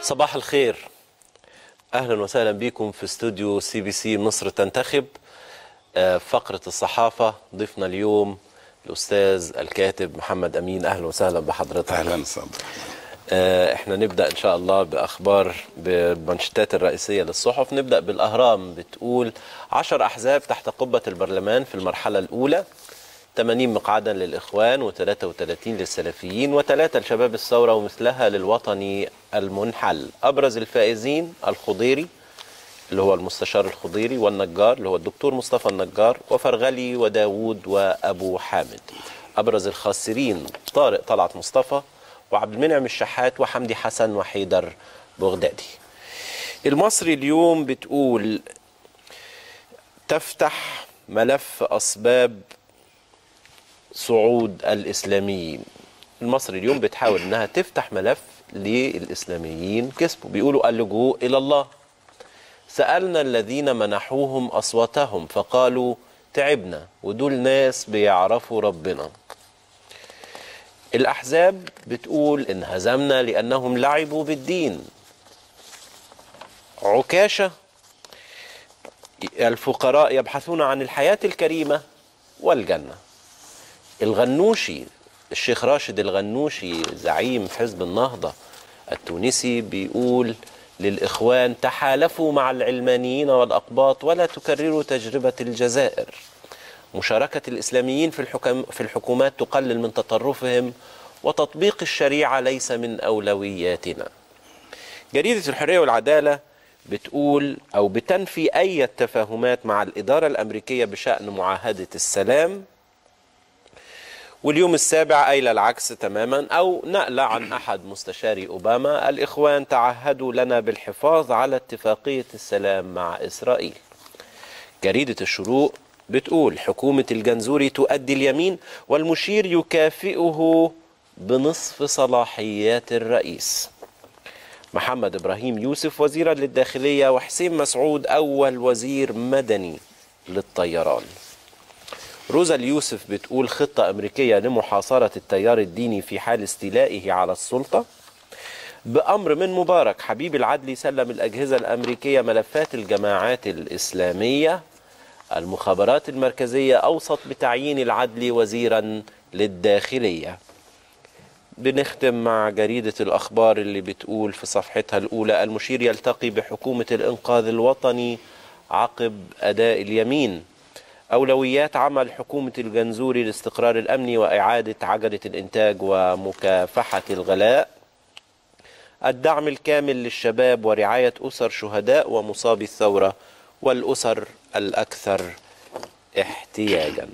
صباح الخير اهلا وسهلا بكم في استوديو سي بي سي مصر تنتخب آه، فقره الصحافه ضيفنا اليوم الاستاذ الكاتب محمد امين اهلا وسهلا بحضرتك اهلا صدق آه، احنا نبدا ان شاء الله باخبار بالمنشطات الرئيسيه للصحف نبدا بالاهرام بتقول عشر احزاب تحت قبه البرلمان في المرحله الاولى 80 مقعدا للاخوان و33 للسلفيين وثلاثه لشباب الثوره ومثلها للوطني المنحل ابرز الفائزين الخضيري اللي هو المستشار الخضيري والنجار اللي هو الدكتور مصطفى النجار وفرغلي وداوود وابو حامد ابرز الخاسرين طارق طلعت مصطفى وعبد المنعم الشحات وحمدي حسن وحيدر بغدادي المصري اليوم بتقول تفتح ملف اسباب صعود الاسلاميين المصري اليوم بتحاول انها تفتح ملف للاسلاميين كسبوا بيقولوا اللجوء الى الله سالنا الذين منحوهم اصواتهم فقالوا تعبنا ودول ناس بيعرفوا ربنا الاحزاب بتقول انهزمنا لانهم لعبوا بالدين عكاشه الفقراء يبحثون عن الحياه الكريمه والجنه الغنوشي الشيخ راشد الغنوشي زعيم حزب النهضة التونسي بيقول للإخوان تحالفوا مع العلمانيين والأقباط ولا تكرروا تجربة الجزائر مشاركة الإسلاميين في, الحكم في الحكومات تقلل من تطرفهم وتطبيق الشريعة ليس من أولوياتنا جريدة الحرية والعدالة بتقول أو بتنفي أي تفاهمات مع الإدارة الأمريكية بشأن معاهدة السلام واليوم السابع قايله العكس تماما او نقله عن احد مستشاري اوباما الاخوان تعهدوا لنا بالحفاظ على اتفاقيه السلام مع اسرائيل. جريده الشروق بتقول حكومه الجنزوري تؤدي اليمين والمشير يكافئه بنصف صلاحيات الرئيس. محمد ابراهيم يوسف وزيرا للداخليه وحسين مسعود اول وزير مدني للطيران. روزا اليوسف بتقول خطة أمريكية لمحاصرة التيار الديني في حال استيلائه على السلطة بأمر من مبارك حبيب العدلي سلم الأجهزة الأمريكية ملفات الجماعات الإسلامية المخابرات المركزية أوصت بتعيين العدلي وزيرا للداخلية بنختم مع جريدة الأخبار اللي بتقول في صفحتها الأولى المشير يلتقي بحكومة الإنقاذ الوطني عقب أداء اليمين أولويات عمل حكومة الجنزوري لاستقرار الأمن وإعادة عجلة الإنتاج ومكافحة الغلاء الدعم الكامل للشباب ورعاية أسر شهداء ومصابي الثورة والأسر الأكثر احتياجا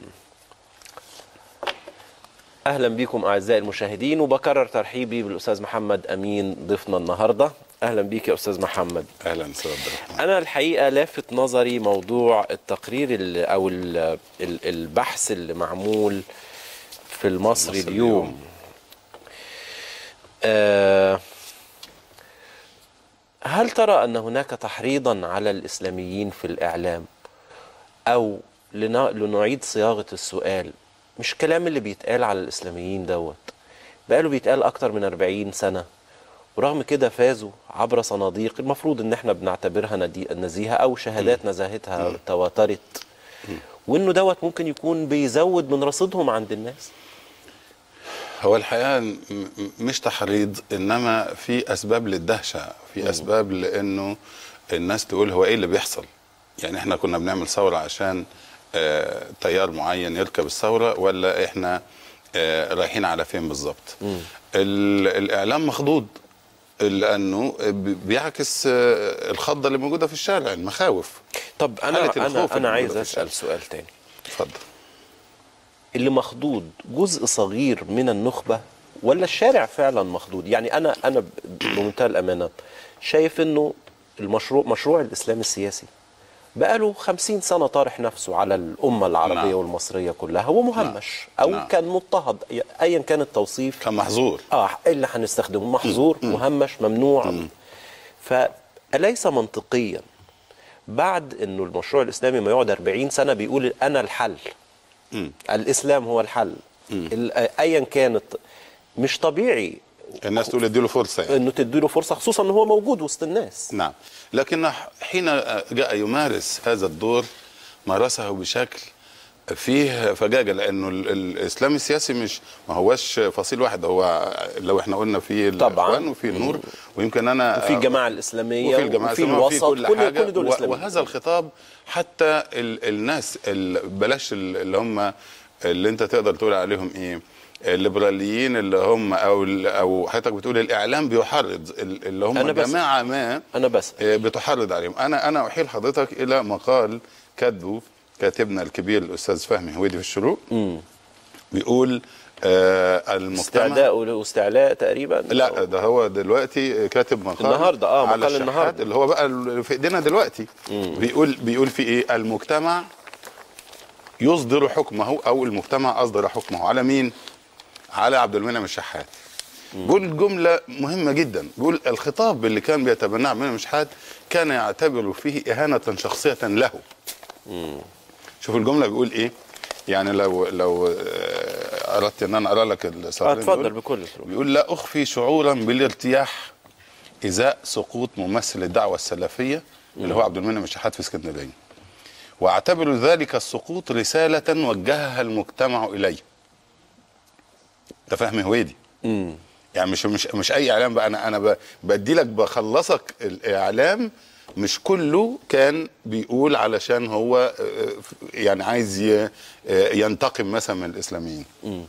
أهلا بكم أعزائي المشاهدين وبكرر ترحيبي بالأستاذ محمد أمين ضيفنا النهاردة أهلا بيك يا أستاذ محمد اهلا استاذ عبد الرحمن أنا الحقيقة لافت نظري موضوع التقرير ال- أو ال- ال- البحث اللي معمول في المصري المصري اليوم اليوم. آه هل ترى أن هناك تحريضا على الإسلاميين في الإعلام أو لنا- لنعيد صياغة السؤال مش كلام اللي بيتقال على الإسلاميين دوت بقاله بيتقال أكتر من 40 سنة ورغم كده فازوا عبر صناديق المفروض ان احنا بنعتبرها ندي- نزيهه او شهادات نزاهتها تواترت وانه دوت ممكن يكون بيزود من رصيدهم عند الناس هو الحقيقه م- م- مش تحريض انما في اسباب للدهشه في اسباب لانه الناس تقول هو ايه اللي بيحصل يعني احنا كنا بنعمل ثوره عشان آه تيار معين يركب الثوره ولا احنا آه رايحين على فين بالظبط ال- الاعلام مخضوض لانه ب- بيعكس آه الخضه اللي موجوده في الشارع المخاوف طب حالة انا الخوف انا اللي انا عايز موجودة في اسال الشارع. سؤال تاني اتفضل اللي مخضوض جزء صغير من النخبه ولا الشارع فعلا مخضوض يعني انا انا ب- بمنتهى الامانه شايف انه المشروع مشروع الاسلام السياسي بقاله خمسين سنة طارح نفسه على الأمة العربية نعم. والمصرية كلها هو مهمش أو نعم. كان مضطهد أيا كان التوصيف كان محظور اه إيه اللي هنستخدمه محظور مهمش ممنوع فأليس منطقيا بعد انه المشروع الاسلامي ما يقعد 40 سنه بيقول انا الحل مم. الاسلام هو الحل ال- ايا كانت مش طبيعي الناس تقول اديله فرصه يعني. انه تديله فرصه خصوصا ان هو موجود وسط الناس نعم لكن حين جاء يمارس هذا الدور مارسه بشكل فيه فجاجه لانه ال- الاسلام السياسي مش ما هوش فصيل واحد هو لو احنا قلنا في طبعاً. الاخوان وفي النور ويمكن انا وفي الجماعه الاسلاميه وفي الجماعه وفي الإسلامية وفي الوسط كل, كل حاجه كل دول و- اسلاميين وهذا الخطاب حتى ال الناس ال بلاش ال- اللي هم اللي انت تقدر تقول عليهم ايه الليبراليين اللي هم او ال- او حضرتك بتقول الاعلام بيحرض ال- اللي هم أنا بس- جماعه ما انا بس آه، بتحرض عليهم انا انا احيل حضرتك الى مقال كاتبه كاتبنا الكبير الاستاذ فهمي هويدي في الشروق بيقول آه المجتمع استعداء واستعلاء تقريبا لا ده هو دلوقتي كاتب مقال النهاردة، آه، على مقال الشحات النهاردة. اللي هو بقى اللي في ايدينا دلوقتي بيقول بيقول في ايه المجتمع يصدر حكمه او المجتمع اصدر حكمه على مين على عبد المنعم الشحات بيقول جملة مهمة جدا بيقول الخطاب اللي كان بيتبناه عبد المنعم الشحات كان يعتبر فيه إهانة شخصية له شوف الجملة بيقول إيه يعني لو لو آه، أردت إن أنا أقرأ لك آه، السطرين اتفضل دول. بكل سرور بيقول لا أخفي شعورا بالارتياح إزاء سقوط ممثل الدعوة السلفية اللي هو عبد المنعم الشحات في اسكندرية واعتبر ذلك السقوط رسالة وجهها المجتمع إليه ده فهم هويدي مم. يعني مش مش مش اي اعلام بقى انا انا ب- بدي لك بخلصك الاعلام مش كله كان بيقول علشان هو آه، يعني عايز ي- آه، ينتقم مثلا من الاسلاميين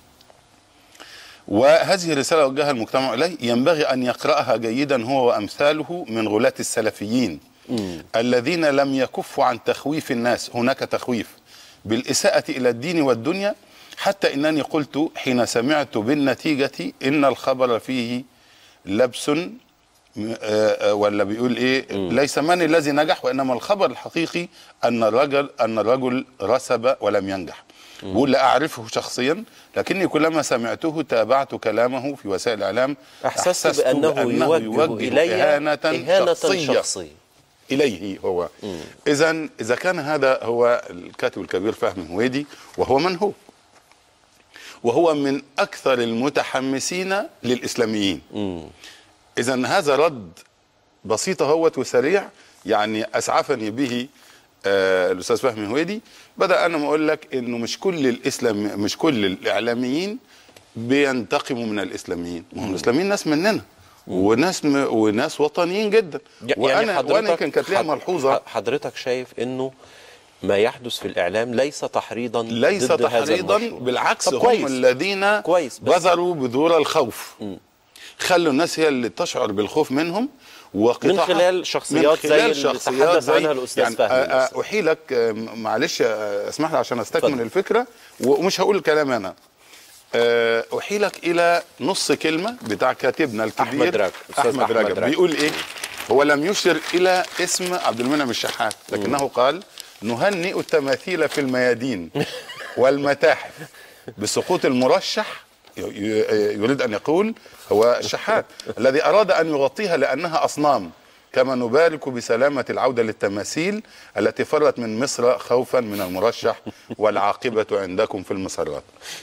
وهذه الرسالة وجهها المجتمع إليه ينبغي أن يقرأها جيدا هو وأمثاله من غلاة السلفيين الذين لم يكفوا عن تخويف الناس هناك تخويف بالإساءة إلى الدين والدنيا حتى إنني قلت حين سمعت بالنتيجة إن الخبر فيه لبس م- آه، آه، ولا بيقول ايه ليس من الذي نجح وانما الخبر الحقيقي ان الرجل ان الرجل رسب ولم ينجح بيقول لا اعرفه شخصيا لكني كلما سمعته تابعت كلامه في وسائل الاعلام احسست بانه يوجه الي اهانه, اهانه شخصيه, شخصيه اليه هو اذا اذا كان هذا هو الكاتب الكبير فهمي هويدي وهو من هو وهو من اكثر المتحمسين للاسلاميين اذا هذا رد بسيط اهوت وسريع يعني اسعفني به آه الاستاذ فهمي هويدي بدا انا اقول لك انه مش كل الاسلام مش كل الاعلاميين بينتقموا من الاسلاميين ما هم الاسلاميين ناس مننا وناس م... وناس وطنيين جدا وانا وانا كان كانت ليها حض- ملحوظه حضرتك شايف انه ما يحدث في الاعلام ليس تحريضا ليس ضد هذا تحريضا المشروع. بالعكس طب هم كويس. الذين كويس، بس- بذروا بذور الخوف خلوا الناس هي اللي تشعر بالخوف منهم وقطاع من خلال شخصيات زي اللي تحدث عنها الأستاذ يعني فهمي آه، آه، مثلاً. احيلك آه، معلش آه، اسمح لي عشان استكمل اتفضل. الفكره ومش هقول الكلام انا آه، احيلك الى نص كلمه بتاع كاتبنا الكبير أحمد رجب، أستاذ احمد أحمد رجب رجب. بيقول ايه هو لم يشر الى اسم عبد المنعم الشحات لكنه قال نهنئ التماثيل في الميادين والمتاحف بسقوط المرشح ي- ي- يريد ان يقول هو الشحات الذي اراد ان يغطيها لانها اصنام كما نبارك بسلامة العودة للتماثيل التي فرت من مصر خوفا من المرشح والعاقبة عندكم في المسرات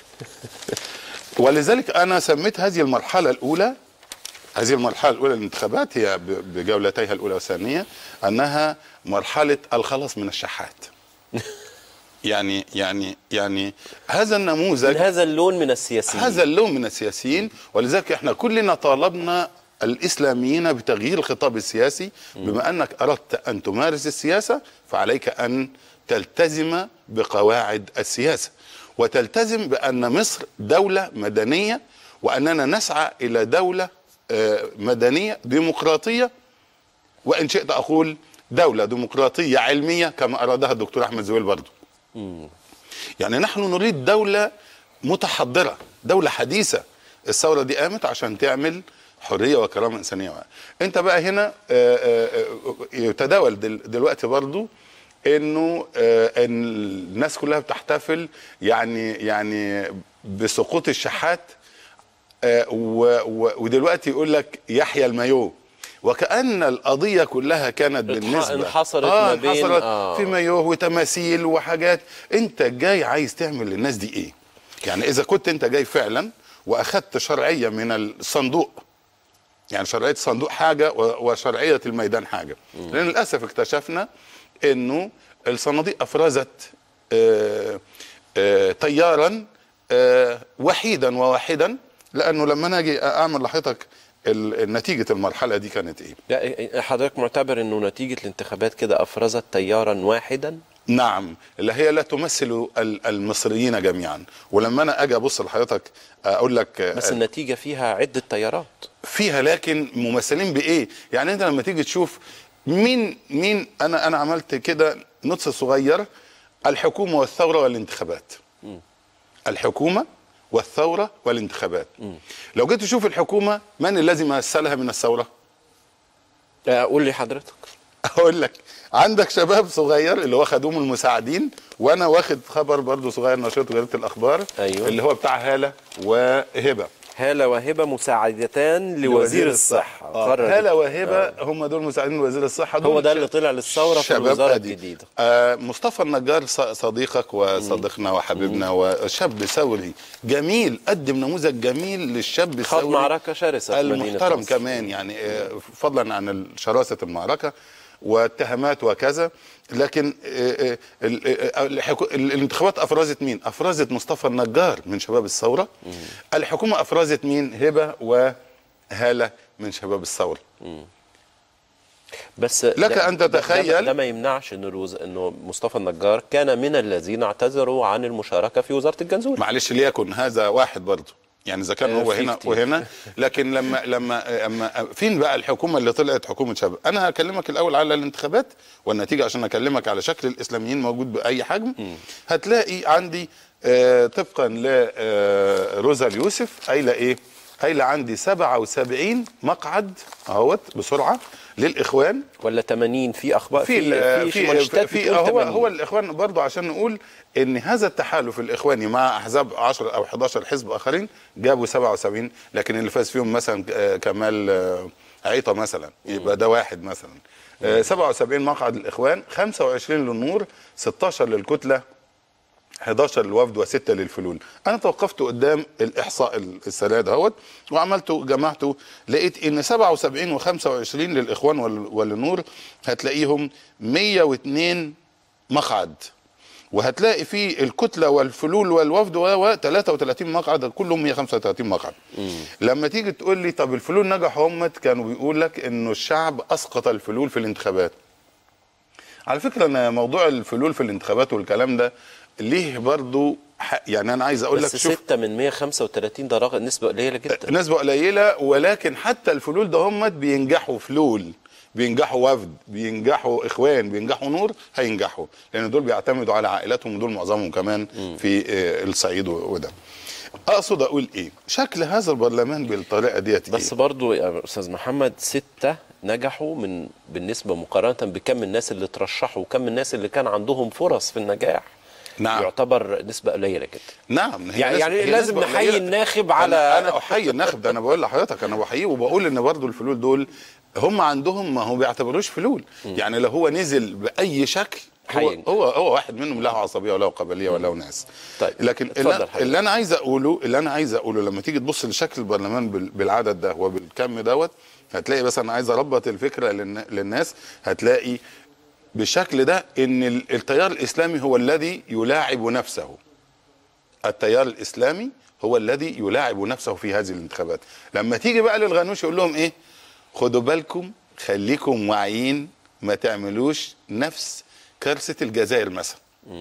ولذلك أنا سميت هذه المرحلة الأولى هذه المرحلة الأولى للانتخابات هي ب- بجولتيها الأولى والثانية أنها مرحلة الخلاص من الشحات يعني يعني يعني هذا من النموذج هذا اللون من السياسيين هذا اللون من السياسيين ولذلك احنا كلنا طالبنا الاسلاميين بتغيير الخطاب السياسي بما انك اردت ان تمارس السياسه فعليك ان تلتزم بقواعد السياسه وتلتزم بان مصر دوله مدنيه واننا نسعى الى دوله آه، مدنيه ديمقراطيه وان شئت اقول دوله ديمقراطيه علميه كما ارادها الدكتور احمد زويل برضه يعني نحن نريد دولة متحضرة دولة حديثة الثورة دي قامت عشان تعمل حرية وكرامة إنسانية أنت بقى هنا آه، آه، آه، يتداول دل- دلوقتي برضو انه آه، ان الناس كلها بتحتفل يعني يعني بسقوط الشحات آه، و- و- ودلوقتي يقول لك يحيى المايو وكأن القضية كلها كانت اتح- بالنسبة انحصرت آه ما بين- انحصرت آه. في مايوه وتماثيل وحاجات انت جاي عايز تعمل للناس دي ايه يعني اذا كنت انت جاي فعلا واخدت شرعية من الصندوق يعني شرعيه الصندوق حاجه و- وشرعيه الميدان حاجه لان للاسف اكتشفنا انه الصناديق افرزت آه، آه، تيارا آه، وحيدا وواحدا لانه لما انا اجي اعمل لحضرتك ال- نتيجه المرحله دي كانت ايه؟ لا حضرتك معتبر انه نتيجه الانتخابات كده افرزت تيارا واحدا نعم اللي هي لا تمثل ال- المصريين جميعا ولما انا اجي ابص لحضرتك اقول لك آه، بس النتيجه فيها عده تيارات فيها لكن ممثلين بايه يعني انت لما تيجي تشوف مين مين انا انا عملت كده نص صغير الحكومه والثوره والانتخابات الحكومه والثوره والانتخابات لو جيت تشوف الحكومه من الذي مثلها من الثوره آه، قول لي حضرتك اقول لك عندك شباب صغير اللي هو خدوم المساعدين وانا واخد خبر برضو صغير نشرته جريده الاخبار أيوة. اللي هو بتاع هاله وهبه هاله وهبه مساعدتان لوزير الصحه آه. قرر هاله وهبه هم دول مساعدين لوزير الصحه دول هو ده ش- اللي طلع للثوره في شباب الوزاره أدي. الجديده آه مصطفى النجار ص- صديقك وصديقنا وحبيبنا وشاب ثوري جميل قدم نموذج جميل للشاب خاض الثوري معركه شرسه في مدينه المحترم مصر. كمان يعني آه، فضلا عن شراسه المعركه واتهامات وكذا لكن آه، آه، ال- آه، الحكو- ال- الانتخابات افرزت مين؟ افرزت مصطفى النجار من شباب الثوره الحكومه افرزت مين؟ هبه وهاله من شباب الثوره بس لك ده- أن ده- ده- تتخيل- ده ما يمنعش ان الوز... انه مصطفى النجار كان من الذين اعتذروا عن المشاركه في وزاره الجنزوري معلش ليكن هذا واحد برضه يعني اذا كان آه، هو في هنا كتير. وهنا لكن لما لما اما فين بقى الحكومه اللي طلعت حكومه شباب انا هكلمك الاول على الانتخابات والنتيجه عشان اكلمك على شكل الاسلاميين موجود باي حجم هتلاقي عندي آه طبقا لروزا اليوسف قايله ايه قايله عندي 77 مقعد اهوت بسرعه للاخوان ولا 80 في اخبار في في, في منشطات في بتقول هو 80. هو الاخوان برضو عشان نقول ان هذا التحالف الاخواني مع احزاب 10 او 11 حزب اخرين جابوا 77 لكن اللي فاز فيهم مثلا آه، كمال آه، عيطه مثلا يبقى ده واحد مثلا آه، 77 مقعد للاخوان 25 للنور 16 للكتله 11 للوفد وستة للفلول انا توقفت قدام الاحصاء السريع دهوت وعملته جمعته لقيت ان 77 و25 للاخوان وال- وللنور هتلاقيهم 102 مقعد وهتلاقي في الكتله والفلول والوفد و 33 مقعد كلهم 135 مقعد لما تيجي تقول لي طب الفلول نجحوا هم كانوا بيقول لك انه الشعب اسقط الفلول في الانتخابات على فكره انا موضوع الفلول في الانتخابات والكلام ده ليه برضو ح- يعني انا عايز اقول لك بس شوف 6 من 135 ده رقم نسبه قليله جدا نسبه قليله ولكن حتى الفلول ده هم بينجحوا فلول بينجحوا وفد بينجحوا اخوان بينجحوا نور هينجحوا لان دول بيعتمدوا على عائلاتهم ودول معظمهم كمان في آه، الصعيد و- وده اقصد اقول ايه شكل هذا البرلمان بالطريقه ديت بس إيه؟ برضو يا استاذ محمد ستة نجحوا من بالنسبه مقارنه بكم الناس اللي ترشحوا وكم الناس اللي كان عندهم فرص في النجاح نعم. يعتبر نسبه قليله جدا نعم هي يعني, نسبة- يعني هي لازم نسبة نحيي قليلة. الناخب على انا انا احيي الناخب ده انا بقول لحضرتك انا بحييه وبقول ان برضو الفلول دول هم عندهم ما هو بيعتبروش فلول يعني لو هو نزل باي شكل هو هينجح. هو, هو واحد منهم له عصبيه وله قبليه وله ناس طيب، لكن اتفضل اللي, حضرتك. اللي انا عايز اقوله اللي انا عايز اقوله لما تيجي تبص لشكل البرلمان بال- بالعدد ده وبالكم دوت هتلاقي بس انا عايز اربط الفكره للن- للناس هتلاقي بالشكل ده ان ال- التيار الاسلامي هو الذي يلاعب نفسه التيار الاسلامي هو الذي يلاعب نفسه في هذه الانتخابات لما تيجي بقى للغنوش يقول لهم ايه خدوا بالكم خليكم واعيين ما تعملوش نفس كارثه الجزائر مثلا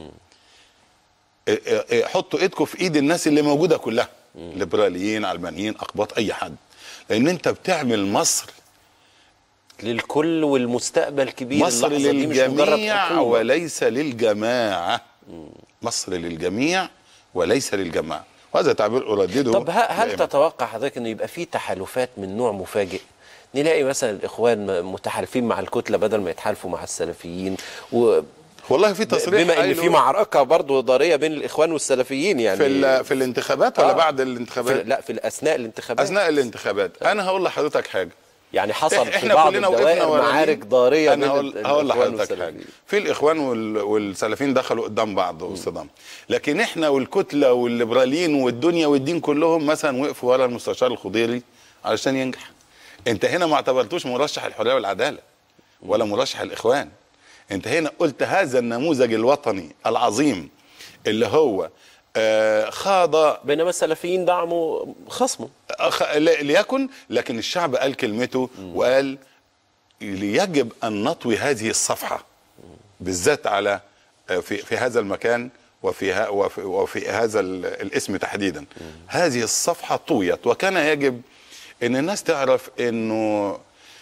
إيه إيه إيه حطوا ايدكم في ايد الناس اللي موجوده كلها ليبراليين علمانيين اقباط اي حد لان انت بتعمل مصر للكل والمستقبل كبير مصر اللحظة دي مش مجرد للجميع حكومة. وليس للجماعه مصر للجميع وليس للجماعه وهذا تعبير اردده طب ه- هل دائماً. تتوقع حضرتك انه يبقى في تحالفات من نوع مفاجئ نلاقي مثلا الاخوان م- متحالفين مع الكتله بدل ما يتحالفوا مع السلفيين و والله في تصريح بما ان قايله في معركه برضه ضاريه بين الاخوان والسلفيين يعني في ال- في الانتخابات ولا آه. بعد في الانتخابات لا في اثناء الانتخابات اثناء الانتخابات انا هقول لحضرتك حاجه يعني حصل في احنا بعض كلنا وقفنا الدوائر ورا معارك مين؟ ضاريه بين انا هقول ال- هقول الإخوان لحضرتك حاجه والسلفيين. في الاخوان وال- والسلفيين دخلوا قدام بعض واصطدام لكن احنا والكتله والليبراليين والدنيا والدين كلهم مثلا وقفوا ورا المستشار الخضيري علشان ينجح انت هنا ما اعتبرتوش مرشح الحريه والعداله ولا مرشح الاخوان انت هنا قلت هذا النموذج الوطني العظيم اللي هو آه، خاض بينما السلفيين دعموا خصمه أخ... ل- ليكن لكن الشعب قال كلمته وقال يجب ان نطوي هذه الصفحه بالذات على في في هذا المكان وفي ها وفي, وفي هذا ال- الاسم تحديدا هذه الصفحه طويت وكان يجب ان الناس تعرف انه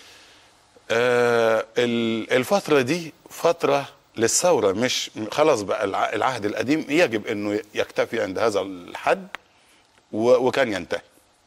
آه، ال- الفتره دي فتره للثوره مش خلاص بقى الع- العهد القديم يجب انه يكتفي عند هذا الحد و- وكان ينتهي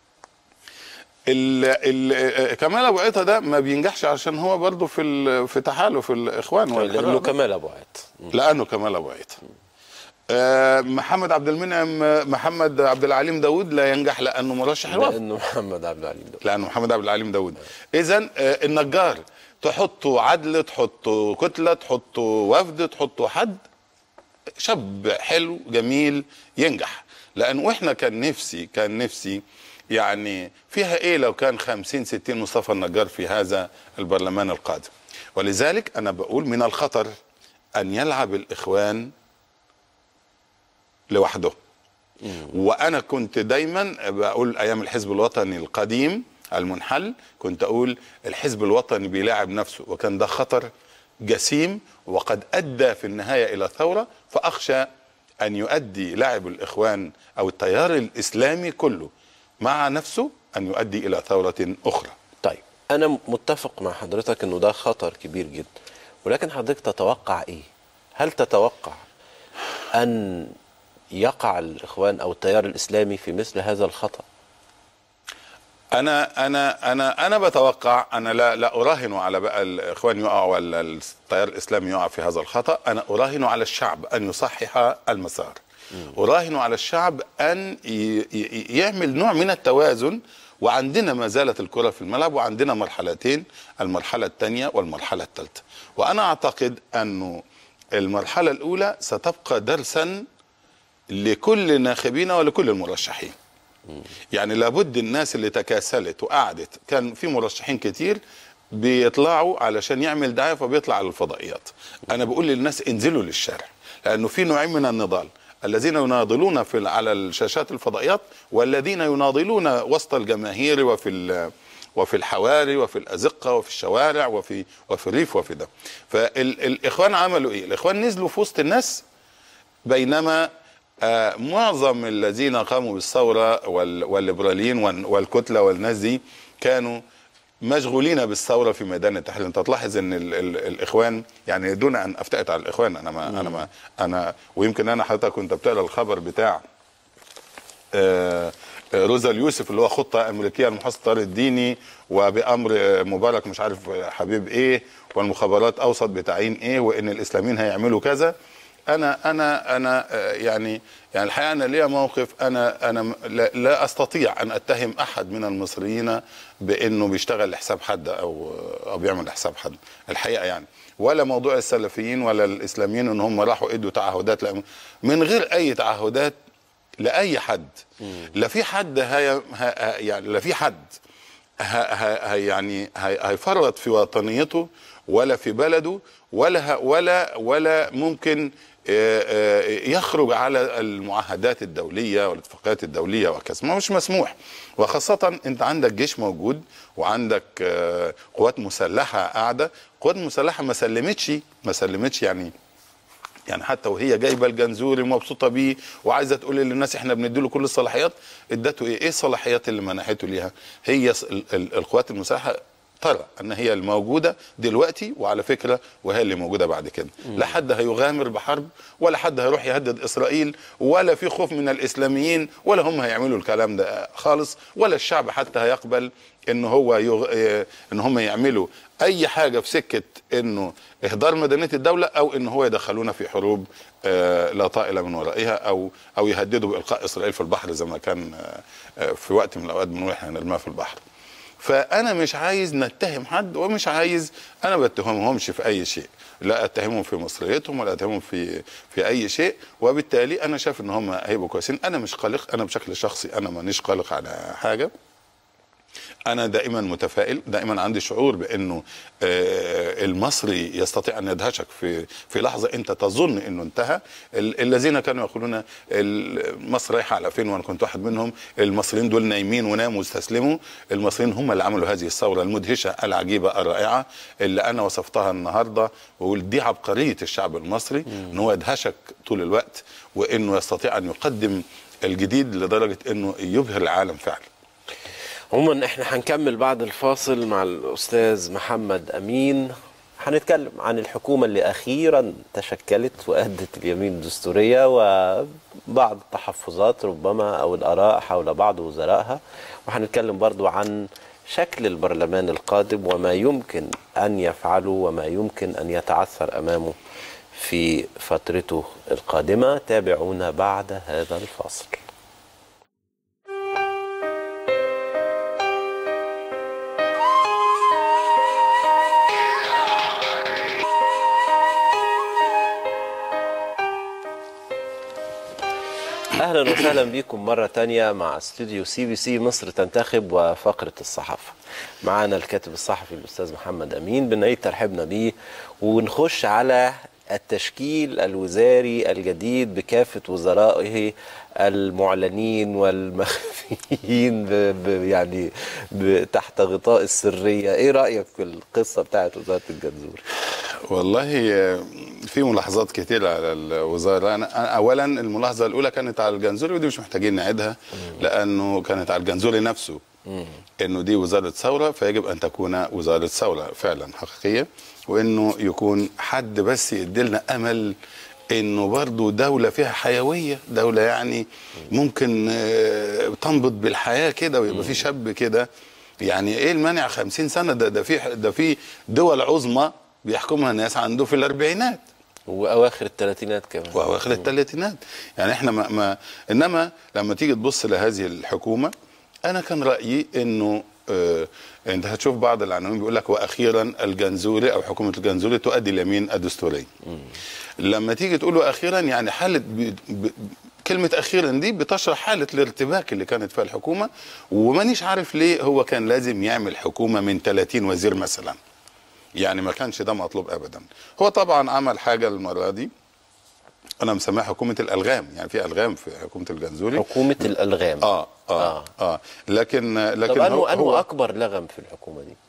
ال ال كمال ابو عيطه ده ما بينجحش عشان هو برضه في ال- في تحالف الاخوان والحرية. لانه كمال ابو عيط لانه كمال ابو عيطه آه، محمد عبد المنعم آه، محمد عبد العليم داوود لا ينجح لانه مرشح الوفد لانه محمد عبد العليم ده لانه محمد عبد العليم داوود اذا النجار تحطوا عدل تحطوا كتله تحطوا وفد تحطوا حد شاب حلو جميل ينجح لان واحنا كان نفسي كان نفسي يعني فيها ايه لو كان 50 60 مصطفى النجار في هذا البرلمان القادم ولذلك انا بقول من الخطر ان يلعب الاخوان لوحده وانا كنت دايما بقول ايام الحزب الوطني القديم المنحل كنت اقول الحزب الوطني بيلاعب نفسه وكان ده خطر جسيم وقد ادى في النهايه الى ثوره فاخشى ان يؤدي لاعب الاخوان او التيار الاسلامي كله مع نفسه ان يؤدي الى ثوره اخرى طيب انا متفق مع حضرتك انه ده خطر كبير جدا ولكن حضرتك تتوقع ايه هل تتوقع ان يقع الاخوان او التيار الاسلامي في مثل هذا الخطا انا انا انا انا بتوقع انا لا لا اراهن على بقى الاخوان يقعوا ولا التيار الاسلامي يقع في هذا الخطا انا اراهن على الشعب ان يصحح المسار اراهن على الشعب ان ي- ي- يعمل نوع من التوازن وعندنا ما زالت الكره في الملعب وعندنا مرحلتين المرحله الثانيه والمرحله الثالثه وانا اعتقد انه المرحله الاولى ستبقى درسا لكل الناخبين ولكل المرشحين يعني لابد الناس اللي تكاسلت وقعدت كان في مرشحين كتير بيطلعوا علشان يعمل دعايه فبيطلع على الفضائيات انا بقول للناس انزلوا للشارع لانه في نوعين من النضال الذين يناضلون في على الشاشات الفضائيات والذين يناضلون وسط الجماهير وفي ال- وفي الحواري وفي الازقه وفي الشوارع وفي وفي الريف وفي ده فالاخوان عملوا ايه الاخوان نزلوا في وسط الناس بينما آه، معظم الذين قاموا بالثورة وال- والليبراليين وال- والكتلة والناس دي كانوا مشغولين بالثورة في ميدان التحرير انت تلاحظ ان ال ال الاخوان يعني دون ان افتئت على الاخوان انا ما انا ما انا ويمكن انا حضرتك كنت بتقرا الخبر بتاع آه، آه، روزا اليوسف اللي هو خطه امريكيه لمحاصره التيار الديني وبامر آه، مبارك مش عارف آه، حبيب ايه والمخابرات اوصت بتعيين ايه وان الاسلاميين هيعملوا كذا انا انا انا آه، يعني يعني الحقيقه انا ليا موقف انا انا م- لا, لا استطيع ان اتهم احد من المصريين بانه بيشتغل لحساب حد او او بيعمل لحساب حد الحقيقه يعني ولا موضوع السلفيين ولا الاسلاميين ان هم راحوا ادوا تعهدات لا من غير اي تعهدات لاي حد لا في حد هي ه- يعني لا في حد ه- ه- ه- يعني هي- هيفرط في وطنيته ولا في بلده ولا ه- ولا ولا ممكن آه، آه، يخرج على المعاهدات الدوليه والاتفاقيات الدوليه وكذا ما مش مسموح وخاصه انت عندك جيش موجود وعندك آه، قوات مسلحه قاعده قوات مسلحه ما سلمتش ما سلمتش يعني يعني حتى وهي جايبه الجنزوري ومبسوطه بيه وعايزه تقول للناس احنا بنديله كل الصلاحيات ادته ايه؟ ايه الصلاحيات اللي منحته ليها؟ هي س- ال- ال- القوات المسلحه ترى ان هي الموجوده دلوقتي وعلى فكره وهي اللي موجوده بعد كده لا حد هيغامر بحرب ولا حد هيروح يهدد اسرائيل ولا في خوف من الاسلاميين ولا هم هيعملوا الكلام ده خالص ولا الشعب حتى هيقبل ان هو يغ... اه، ان هم يعملوا اي حاجه في سكه انه اهدار مدنيه الدوله او ان هو يدخلونا في حروب آه، لا طائل من ورائها او او يهددوا بالقاء اسرائيل في البحر زي ما كان آه، آه، في وقت من الاوقات بنقول احنا نرميها في البحر فانا مش عايز نتهم حد ومش عايز انا بتهمهمش في اي شيء لا اتهمهم في مصريتهم ولا اتهمهم في في اي شيء وبالتالي انا شايف ان هم هيبقوا كويسين انا مش قلق انا بشكل شخصي انا مانيش قلق على حاجه انا دائما متفائل دائما عندي شعور بانه آه، المصري يستطيع ان يدهشك في في لحظه انت تظن انه انتهى ال- الذين كانوا يقولون ال- مصر رايحه على فين وانا كنت واحد منهم المصريين دول نايمين وناموا واستسلموا المصريين هم اللي عملوا هذه الثوره المدهشه العجيبه الرائعه اللي انا وصفتها النهارده واقول دي عبقريه الشعب المصري ان هو يدهشك طول الوقت وانه يستطيع ان يقدم الجديد لدرجه انه يبهر العالم فعلا عموما احنا هنكمل بعد الفاصل مع الاستاذ محمد امين هنتكلم عن الحكومة اللي أخيرا تشكلت وأدت اليمين الدستورية وبعض التحفظات ربما أو الآراء حول بعض وزرائها وهنتكلم برضو عن شكل البرلمان القادم وما يمكن أن يفعله وما يمكن أن يتعثر أمامه في فترته القادمة تابعونا بعد هذا الفاصل اهلا وسهلا بكم مره تانية مع استوديو سي بي سي مصر تنتخب وفقره الصحافه معانا الكاتب الصحفي الاستاذ محمد امين بنعيد ترحيبنا بيه ونخش على التشكيل الوزاري الجديد بكافه وزرائه المعلنين والمخفيين ب ب يعني ب تحت غطاء السريه ايه رايك في القصه بتاعت وزاره الجنزوري والله في ملاحظات كتير على الوزاره انا أنا اولا الملاحظه الاولى كانت على الجنزوري ودي مش محتاجين نعيدها لانه كانت على الجنزوري نفسه انه دي وزاره ثوره فيجب ان تكون وزاره ثوره فعلا حقيقيه وانه يكون حد بس يديلنا امل انه برضه دوله فيها حيويه دوله يعني ممكن آه، تنبض بالحياه كده ويبقى في شاب كده يعني ايه المانع 50 سنه ده ده في ده في دول عظمى بيحكمها ناس عنده في الاربعينات واواخر الثلاثينات كمان واواخر الثلاثينات يعني احنا ما, ما انما لما تيجي تبص لهذه الحكومه انا كان رايي انه آه انت هتشوف بعض العناوين بيقول لك واخيرا الجنزوري او حكومه الجنزوري تؤدي اليمين الدستوري لما تيجي تقول اخيرا يعني حاله ب... ب... كلمة أخيرا دي بتشرح حالة الارتباك اللي كانت فيها الحكومة ومانيش عارف ليه هو كان لازم يعمل حكومة من 30 وزير مثلا يعني ما كانش ده مطلوب أبدا هو طبعا عمل حاجة المرة دي أنا مسميها حكومة الألغام يعني في ألغام في حكومة الجنزوري حكومه الالغام آه آه آه, آه. لكن لكن طب هو, انه انه هو اكبر لغم في الحكومه دي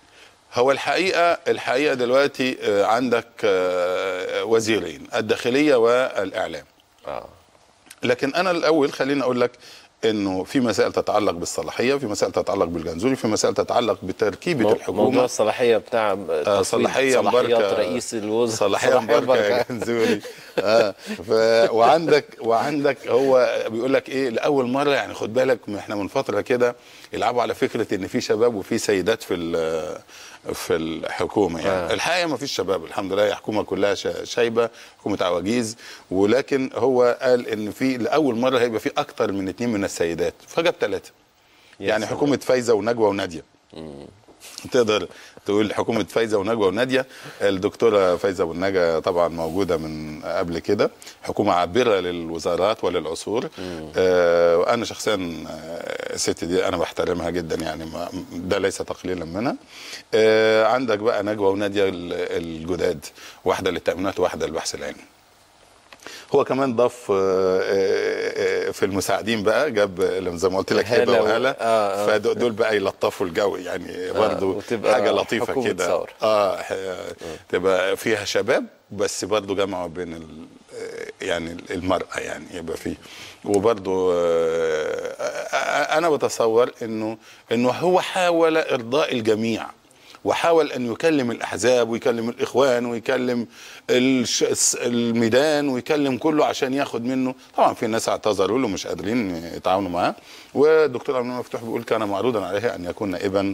هو الحقيقة الحقيقة دلوقتي آه، عندك آه، وزيرين الداخلية والإعلام اه لكن أنا الأول خليني أقول لك انه في مسائل تتعلق بالصلاحيه في مسائل تتعلق بالجنزوري في مسائل تتعلق بتركيبه مو- الحكومه موضوع الصلاحيه بتاع آه تفويض صلاحيه صلاحيات مباركه رئيس الوزراء صلاحيه مباركه يا جنزوري آه ف... وعندك وعندك هو بيقول لك ايه لاول مره يعني خد بالك ما احنا من فتره كده يلعبوا على فكره ان في شباب وفي سيدات في ال- في الحكومه يعني آه. آه. الحقيقه ما فيش شباب الحمد لله هي حكومه كلها شا- شايبه حكومه عواجيز ولكن هو قال ان في لاول مره هيبقى في اكتر من اتنين من السيدات فجاب ثلاثه يا يعني سلام. حكومه فايزه ونجوى وناديه تقدر تقول حكومه فايزه ونجوى وناديه الدكتوره فايزه والنجا طبعا موجوده من قبل كده حكومه عابره للوزارات وللعصور آه وانا شخصيا آه، الست دي انا بحترمها جدا يعني ما ده ليس تقليلا منها آه عندك بقى نجوى وناديه ال- الجداد واحده للتامينات وواحده للبحث العلمي هو كمان ضاف آه، آه، آه، في المساعدين بقى جاب لما زي ما قلت لك هالة هبه و- وهاله آه، آه. فدول بقى يلطفوا الجو يعني برضه وتبقى حاجه لطيفه حكومة كده ثورة. اه ح- تبقى فيها شباب بس برضه جمعوا بين ال يعني المرأة يعني يبقى فيه وبرضه آه، آه، أنا بتصور إنه إنه هو حاول إرضاء الجميع وحاول أن يكلم الأحزاب ويكلم الإخوان ويكلم الش- الس- الميدان ويكلم كله عشان ياخد منه طبعا في ناس اعتذروا له مش قادرين يتعاونوا معاه والدكتور عبد المنعم مفتوح بيقول كان معروضا عليه أن يكون نائبا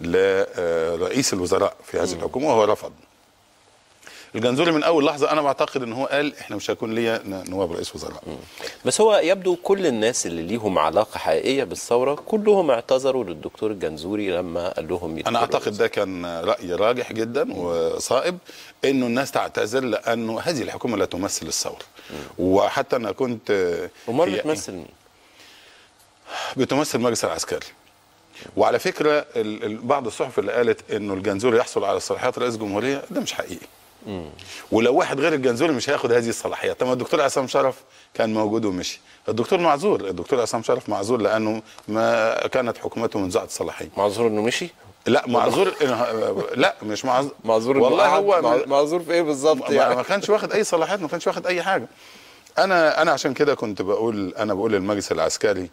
لرئيس الوزراء في هذه الحكومة وهو رفض الجنزوري من اول لحظه انا بعتقد ان هو قال احنا مش هيكون ليا ن- نواب رئيس وزراء بس هو يبدو كل الناس اللي ليهم علاقه حقيقيه بالثوره كلهم اعتذروا للدكتور الجنزوري لما قال لهم انا يدخلوا اعتقد ده كان راي راجح جدا وصائب انه الناس تعتذر لانه هذه الحكومه لا تمثل الثوره وحتى انا كنت امال هي- بتمثل مين؟ بتمثل المجلس العسكري وعلى فكره ال- ال- بعض الصحف اللي قالت انه الجنزوري يحصل على صلاحيات رئيس جمهوريه ده مش حقيقي ولو واحد غير الجنزوري مش هياخد هذه الصلاحيات طب ما الدكتور عصام شرف كان موجود ومشي الدكتور معذور الدكتور عصام شرف معذور لانه ما كانت حكومته منزعه الصلاحيه معذور انه مشي لا معذور إنه- لا مش معذور معذور إنه والله قعد؟ هو مع- معذور في ايه بالظبط ما, يعني ما كانش واخد اي صلاحيات ما كانش واخد اي حاجه انا انا عشان كده كنت بقول انا بقول للمجلس العسكري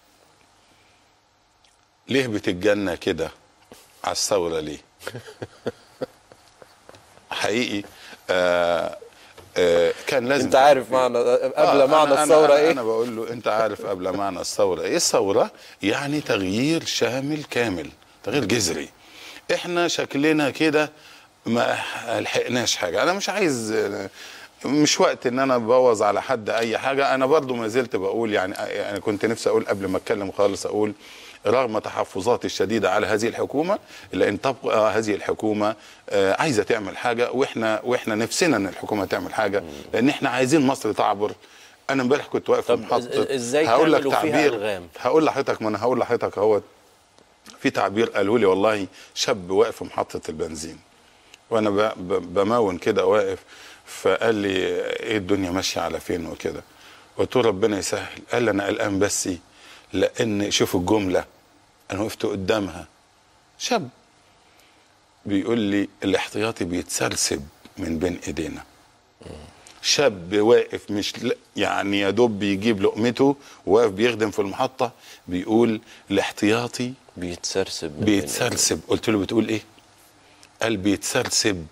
ليه بتتجنى كده على الثوره ليه حقيقي آه آه كان لازم انت عارف معنى قبل آه، معنى أنا- الثوره أنا ايه انا بقول له انت عارف قبل معنى الثوره ايه الثوره يعني تغيير شامل كامل تغيير جذري احنا شكلنا كده ما لحقناش حاجه انا مش عايز مش وقت ان انا ابوظ على حد اي حاجه انا برضو ما زلت بقول يعني يعني كنت نفسي اقول قبل ما اتكلم خالص اقول رغم تحفظاتي الشديده على هذه الحكومه الا ان تبقى هذه الحكومه آه، عايزه تعمل حاجه واحنا واحنا نفسنا ان الحكومه تعمل حاجه لان احنا عايزين مصر تعبر انا امبارح كنت واقف في طب محطه إز- إزاي هقول لك تعملوا فيها تعبير ألغام؟ هقول لحضرتك ما انا هقول لحضرتك اهوت في تعبير قالوا لي والله شاب واقف في محطه البنزين وانا ب- ب- بمون كده واقف فقال لي ايه الدنيا ماشيه على فين وكده قلت له ربنا يسهل قال لي انا قلقان بس لان شوف الجمله انا وقفت قدامها شاب بيقول لي الاحتياطي بيتسرسب من بين ايدينا شاب واقف مش ل- يعني يا دوب بيجيب لقمته وواقف بيخدم في المحطه بيقول الاحتياطي بيتسرسب من بين بيتسرسب قلت له بتقول ايه قال بيتسرسب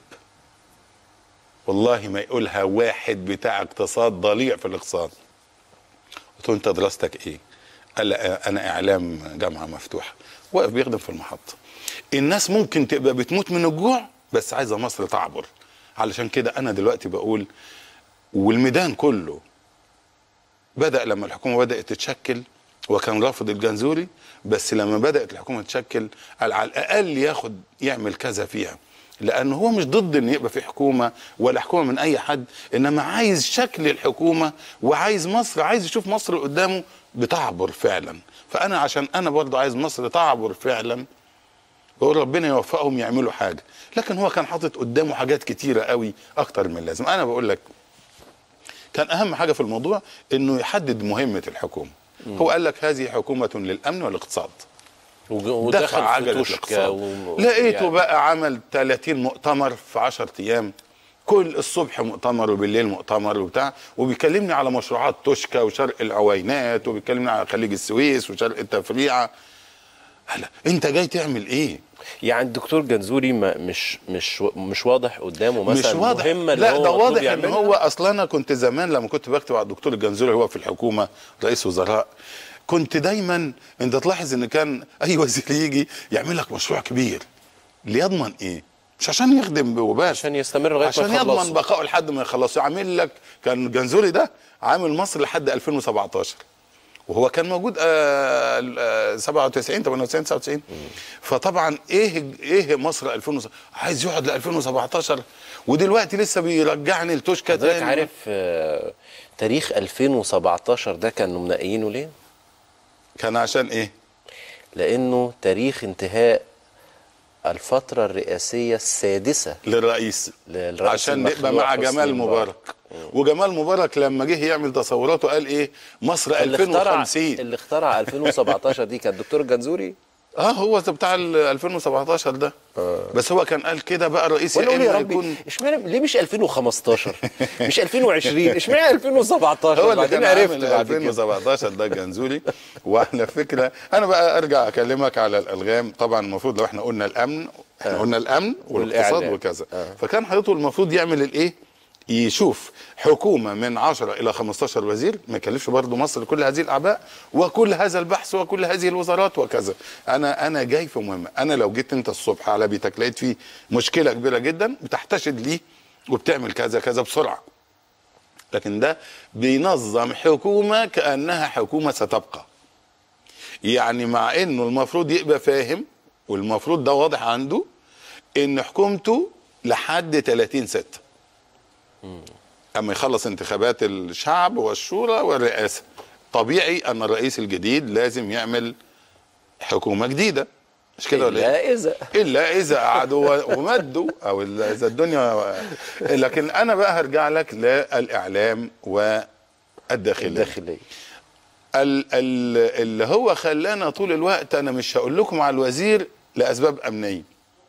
والله ما يقولها واحد بتاع اقتصاد ضليع في الاقتصاد قلت له انت دراستك ايه قال لا انا اعلام جامعه مفتوحه واقف بيخدم في المحطه الناس ممكن تبقى بتموت من الجوع بس عايزه مصر تعبر علشان كده انا دلوقتي بقول والميدان كله بدأ لما الحكومة بدأت تتشكل وكان رافض الجنزوري بس لما بدأت الحكومة تتشكل قال على الأقل ياخد يعمل كذا فيها لأن هو مش ضد إن يبقى في حكومة ولا حكومة من أي حد إنما عايز شكل الحكومة وعايز مصر عايز يشوف مصر قدامه بتعبر فعلا فأنا عشان أنا برضه عايز مصر تعبر فعلا بقول ربنا يوفقهم يعملوا حاجة لكن هو كان حاطط قدامه حاجات كتيرة قوي أكتر من اللازم أنا بقول لك كان اهم حاجه في الموضوع انه يحدد مهمه الحكومه هو قال لك هذه حكومه للامن والاقتصاد وج- دفع ودخل في عجله توشكا الاقتصاد و... لقيته يعني بقى عمل 30 مؤتمر في 10 ايام كل الصبح مؤتمر وبالليل مؤتمر وبتاع وبيكلمني على مشروعات توشكا وشرق العوينات وبيكلمني على خليج السويس وشرق التفريعه هلا انت جاي تعمل ايه يعني الدكتور جنزوري ما مش مش مش واضح قدامه مثلا مش واضح المهمه اللي لا هو ده مطلوب واضح ان يعملها؟ هو اصلا انا كنت زمان لما كنت بكتب على الدكتور الجنزوري هو في الحكومه رئيس وزراء كنت دايما انت تلاحظ ان كان اي وزير يجي يعمل لك مشروع كبير ليضمن ايه مش عشان يخدم وبس عشان يستمر لغايه عشان ما يضمن يخلصوا. بقائه لحد ما يخلصوا عامل لك كان الجنزوري ده عامل مصر لحد 2017 وهو كان موجود آه آه 97 98 99 فطبعا ايه ايه مصر 2000 عايز يقعد ل 2017 ودلوقتي لسه بيرجعني لتوشكا حضرتك تاني عارف آه، تاريخ 2017 ده كانوا منقيينه ليه؟ كان عشان ايه؟ لانه تاريخ انتهاء الفترة الرئاسية السادسة للرئيس للرئيس عشان نبقى المخلوع مع حسني جمال مبارك وجمال مبارك لما جه يعمل تصوراته قال ايه مصر اللي اخترع 2050 اللي اخترع 2017 دي كان الدكتور الجنزوري اه هو ده بتاع ال 2017 ده بس هو كان قال كده بقى الرئيس وانا اقول يا إما ربي يكون اشمعنى ليه مش 2015 مش 2020 اشمعنى 2017 هو اللي بعدين كان عرفت عامل بعد كده 2017 ده الجنزوري وعلى فكره انا بقى ارجع اكلمك على الالغام طبعا المفروض لو احنا قلنا الامن احنا قلنا الامن والاقتصاد والإعلام. وكذا فكان حضرته المفروض يعمل الايه يشوف حكومة من 10 إلى 15 وزير ما يكلفش برضه مصر كل هذه الأعباء وكل هذا البحث وكل هذه الوزارات وكذا أنا أنا جاي في مهمة أنا لو جيت أنت الصبح على بيتك لقيت فيه مشكلة كبيرة جدا بتحتشد ليه وبتعمل كذا كذا بسرعة لكن ده بينظم حكومة كأنها حكومة ستبقى يعني مع انه المفروض يبقى فاهم والمفروض ده واضح عنده ان حكومته لحد 30 6 اما يخلص انتخابات الشعب والشورى والرئاسه طبيعي ان الرئيس الجديد لازم يعمل حكومه جديده مش كده ولا ايه؟ الا اذا الا اذا قعدوا ومدوا او إلا اذا الدنيا لكن انا بقى هرجع لك للاعلام والداخليه الداخليه ال- ال- اللي هو خلانا طول الوقت انا مش هقول لكم على الوزير لاسباب امنيه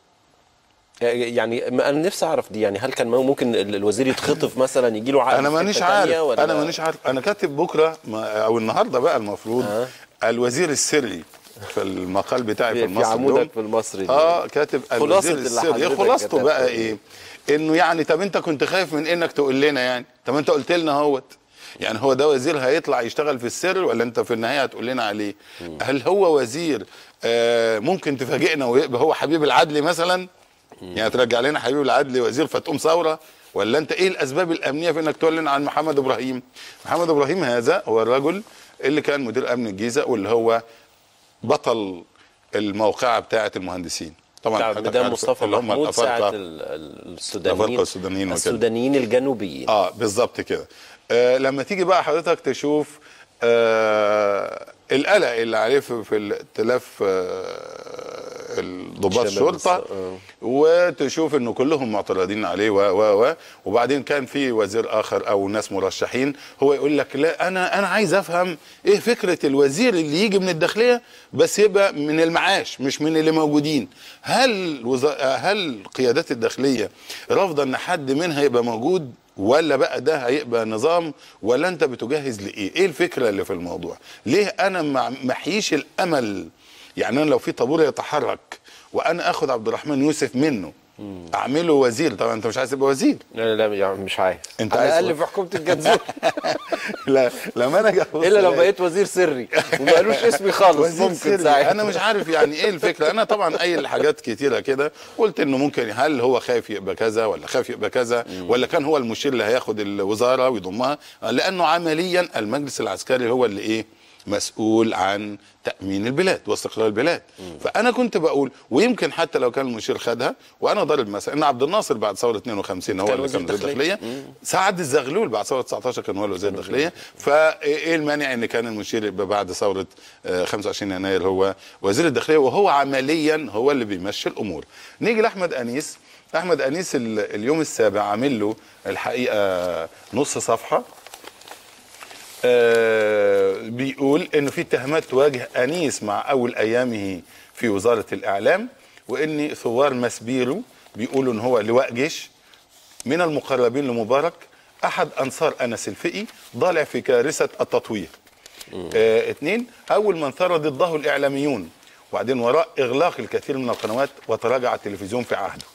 يعني ما انا نفسي اعرف دي يعني هل كان ممكن ال- الوزير يتخطف مثلا يجي له عقد انا في مانيش حتة عارف تانية ولا انا مانيش عارف انا كاتب بكره ما- او النهارده بقى المفروض آه. الوزير السري في المقال بتاعي في في المصري عمودك اليوم. في المصري اه كاتب خلاصة الوزير اللي السري حضرتك خلاصته كتبته. بقى ايه انه يعني طب انت كنت خايف من انك تقول لنا يعني طب انت قلت لنا اهوت يعني هو ده وزير هيطلع يشتغل في السر ولا انت في النهايه هتقول لنا عليه هل هو وزير آه ممكن تفاجئنا ويبقى هو حبيب العدلي مثلا يعني ترجع لنا حبيب العدلي وزير فتقوم ثوره ولا انت ايه الاسباب الامنيه في انك تعلن عن محمد ابراهيم محمد ابراهيم هذا هو الرجل اللي كان مدير امن الجيزه واللي هو بطل الموقعه بتاعه المهندسين طبعا بتاع حضرتك ميدان عارف مصطفى اللي هم محمود ساعة الأفارقة. ال- ال- الأفارقة السودانيين والسودانيين وكده. السودانيين الجنوبيين اه بالظبط كده آه لما تيجي بقى حضرتك تشوف آه القلق اللي عليه في, في الائتلاف آه ضباط شباب الشرطه الس- آه. وتشوف انه كلهم معترضين عليه و و و وبعدين كان في وزير اخر او ناس مرشحين هو يقول لك لا انا انا عايز افهم ايه فكره الوزير اللي يجي من الداخليه بس يبقى من المعاش مش من اللي موجودين هل وزا... هل قيادات الداخليه رافضه ان حد منها يبقى موجود ولا بقى ده هيبقى نظام ولا انت بتجهز لايه ايه الفكره اللي في الموضوع ليه انا ما محيش الامل يعني انا لو في طابور يتحرك وانا اخد عبد الرحمن يوسف منه اعمله وزير طبعا انت مش عايز تبقى وزير لا لا يعني مش عايز انت على عايز الاقل في حكومه الجنزور لا لما انا اجي أبص الا لو ألاقي بقيت وزير سري وما قالوش اسمي خالص وزير ممكن سري. ساعتها انا مش عارف يعني ايه الفكره انا طبعا قايل حاجات كتيره كده قلت انه ممكن هل هو خايف يبقى كذا ولا خايف يبقى كذا ولا كان هو المشير اللي هياخد الوزاره ويضمها لانه عمليا المجلس العسكري هو اللي ايه مسؤول عن تامين البلاد واستقرار البلاد فانا كنت بقول ويمكن حتى لو كان المشير خدها وانا ضارب مثلا ان عبد الناصر بعد ثوره 52 هو كان اللي وزير كان وزير داخلية. الداخليه سعد الزغلول بعد ثوره 19 كان هو الوزير الداخليه فايه المانع ان كان المشير يبقى بعد ثوره آه، 25 يناير هو وزير الداخليه وهو عمليا هو اللي بيمشي الامور نيجي لاحمد انيس احمد انيس ال- اليوم السابع عامل له الحقيقه نص صفحه آه، بيقول انه في اتهامات تواجه انيس مع اول ايامه في وزاره الاعلام وان ثوار مسبيرو بيقولوا ان هو لواء جيش من المقربين لمبارك احد انصار انس الفقي ضالع في كارثه التطوير آه اثنين اول من ثار ضده الاعلاميون وبعدين وراء اغلاق الكثير من القنوات وتراجع التلفزيون في عهده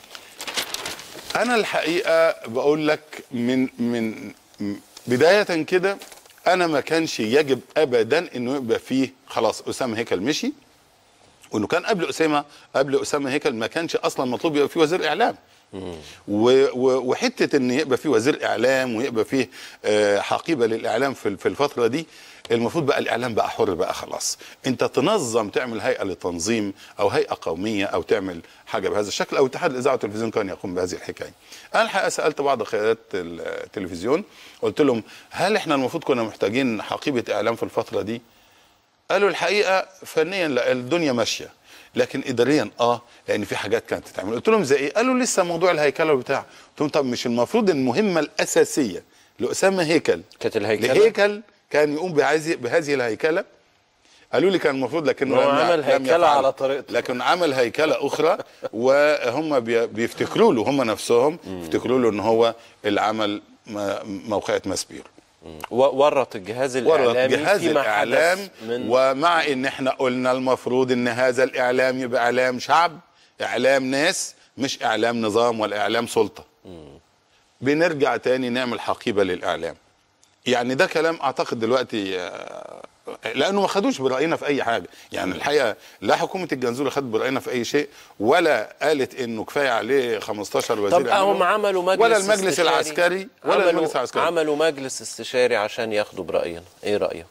انا الحقيقه بقول لك من من م- بدايه كده انا ما كانش يجب ابدا انه يبقى فيه خلاص اسامه هيكل مشي وانه كان قبل اسامه قبل اسامه هيكل ما كانش اصلا مطلوب يبقى فيه وزير اعلام و- و- وحته ان يبقى فيه وزير اعلام ويبقى فيه آه، حقيبه للاعلام في في الفتره دي المفروض بقى الاعلام بقى حر بقى خلاص انت تنظم تعمل هيئه للتنظيم او هيئه قوميه او تعمل حاجه بهذا الشكل او اتحاد الاذاعه والتلفزيون كان يقوم بهذه الحكايه انا الحقيقه سالت بعض قيادات التلفزيون قلت لهم هل احنا المفروض كنا محتاجين حقيبه اعلام في الفتره دي قالوا الحقيقه فنيا لا الدنيا ماشيه لكن اداريا اه لان في حاجات كانت تتعمل قلت لهم زي ايه قالوا لسه موضوع الهيكله وبتاع قلت لهم طب مش المفروض المهمه الاساسيه لاسامه هيكل كانت الهيكله لهيكل كان يقوم بهذه بهذه الهيكله قالوا لي كان المفروض لكنه هو لم- عمل لم هيكلة يفعل. على طريقته. لكن عمل هيكله اخرى وهم بي- بيفتكروا له هم نفسهم يفتكروا له ان هو العمل م- موقعة مسبير و- ورط الجهاز ورط الاعلامي جهاز فيما الاعلام حدث من ومع ان احنا قلنا المفروض ان هذا الاعلام يبقى اعلام شعب اعلام ناس مش اعلام نظام ولا اعلام سلطه بنرجع تاني نعمل حقيبه للاعلام يعني ده كلام اعتقد دلوقتي آه، لانه ما خدوش براينا في اي حاجه يعني الحقيقه لا حكومه الجنزوري خدت براينا في اي شيء ولا قالت انه كفايه عليه 15 وزير طب يعملوا. هم عملوا مجلس ولا المجلس استشاري. العسكري ولا عملوا المجلس العسكري عملوا مجلس استشاري عشان ياخدوا براينا ايه رايك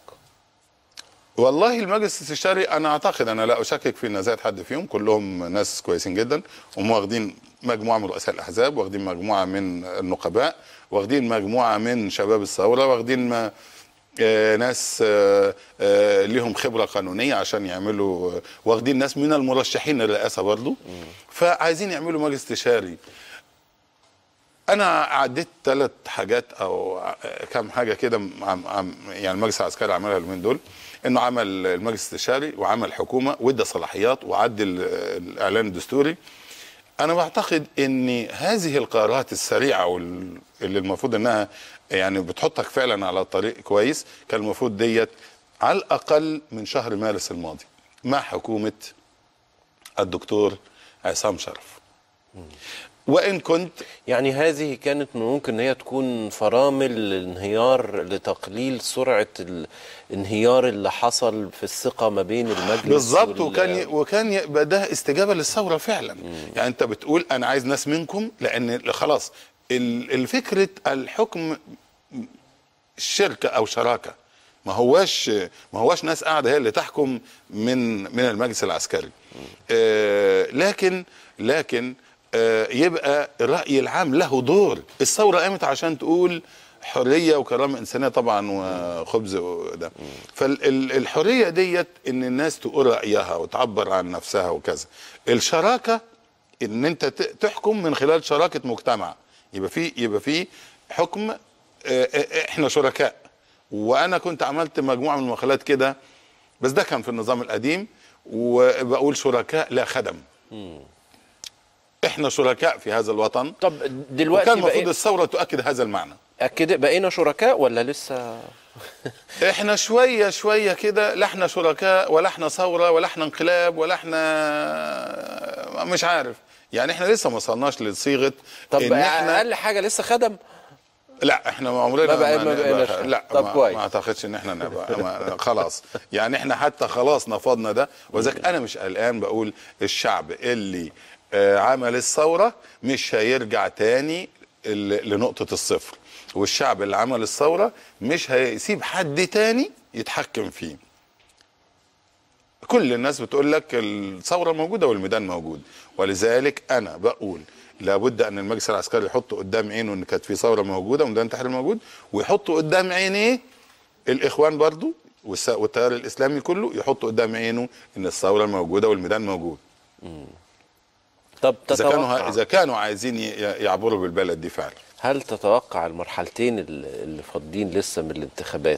والله المجلس الاستشاري انا اعتقد انا لا اشكك في نزاهه حد فيهم كلهم ناس كويسين جدا هم واخدين مجموعه من رؤساء الاحزاب واخدين مجموعه من النقباء واخدين مجموعه من شباب الثوره واخدين ما آه، ناس آه، آه، ليهم خبره قانونيه عشان يعملوا آه، واخدين ناس من المرشحين للرئاسه برضو فعايزين يعملوا مجلس استشاري انا عديت ثلاث حاجات او كام حاجه كده عم عم يعني المجلس العسكري عملها اليومين دول انه عمل المجلس الاستشاري وعمل حكومه وادى صلاحيات وعدل الاعلان الدستوري انا بعتقد ان هذه القرارات السريعه وال- اللي المفروض انها يعني بتحطك فعلا على طريق كويس كان المفروض ديت على الاقل من شهر مارس الماضي مع حكومه الدكتور عصام شرف وان كنت يعني هذه كانت ممكن ان هي تكون فرامل انهيار لتقليل سرعه الانهيار اللي حصل في الثقه ما بين المجلس بالظبط وال- وكان ي- وكان يبقى ده استجابه للثوره فعلا يعني انت بتقول انا عايز ناس منكم لان خلاص ال- الفكره الحكم شركه او شراكه ما هواش ما هواش ناس قاعده هي اللي تحكم من من المجلس العسكري آه لكن لكن آه يبقى الراي العام له دور الثوره قامت عشان تقول حريه وكرامه انسانيه طبعا وخبز وده فالحريه ديت ان الناس تقول رايها وتعبر عن نفسها وكذا الشراكه ان انت ت- تحكم من خلال شراكه مجتمع يبقى في يبقى في حكم آه، آه، احنا شركاء وانا كنت عملت مجموعه من المقالات كده بس ده كان في النظام القديم وبقول شركاء لا خدم احنا شركاء في هذا الوطن طب وكان دلوقتي المفروض بقينا الثوره تؤكد هذا المعنى أكد بقينا شركاء ولا لسه احنا شويه شويه كده لا احنا شركاء ولا احنا ثوره ولا احنا انقلاب ولا احنا مش عارف يعني احنا لسه ما وصلناش لصيغه طب ان احنا اقل حاجه لسه خدم لا احنا ما عمرنا ما بقى- ما نبقى- بقيناش. لا طب ما, كويس. ما اعتقدش ان احنا نبقى ما خلاص يعني احنا حتى خلاص نفضنا ده وذلك انا مش قلقان بقول الشعب اللي آه، عمل الثوره مش هيرجع تاني ل- لنقطه الصفر والشعب اللي عمل الثوره مش هيسيب حد تاني يتحكم فيه كل الناس بتقول لك الثوره موجوده والميدان موجود ولذلك انا بقول لابد ان المجلس العسكري يحط قدام عينه ان كانت في ثوره موجوده وميدان التحرير موجود ويحط قدام عينيه الاخوان برضو والس- والتيار الاسلامي كله يحط قدام عينه ان الثوره موجوده والميدان موجود طب اذا كانوا تتوقع اذا كانوا عايزين ي- يعبروا بالبلد دي فعلا هل تتوقع المرحلتين اللي اللي فاضلين لسه من الانتخابات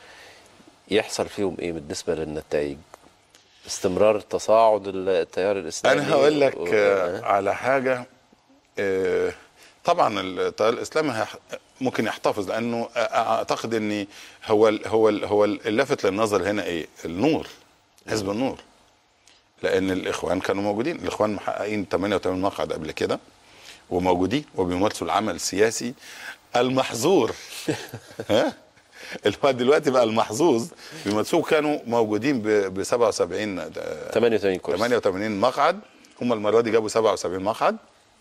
يحصل فيهم ايه بالنسبه للنتائج استمرار التصاعد التيار الاسلامي انا هقول لك و- آه، على حاجه آه، طبعا التيار الاسلامي هيح- ممكن يحتفظ لانه آه، اعتقد ان هو ال هو ال هو اللافت للنظر هنا ايه النور حزب النور لان الاخوان كانوا موجودين الاخوان محققين 88 مقعد قبل كده وموجودين وبيمارسوا العمل السياسي المحظور ها اللي هو دلوقتي بقى المحظوظ بيمارسوه كانوا موجودين ب 77 آه، 88 كرسي 88 مقعد هم المره دي جابوا 77 مقعد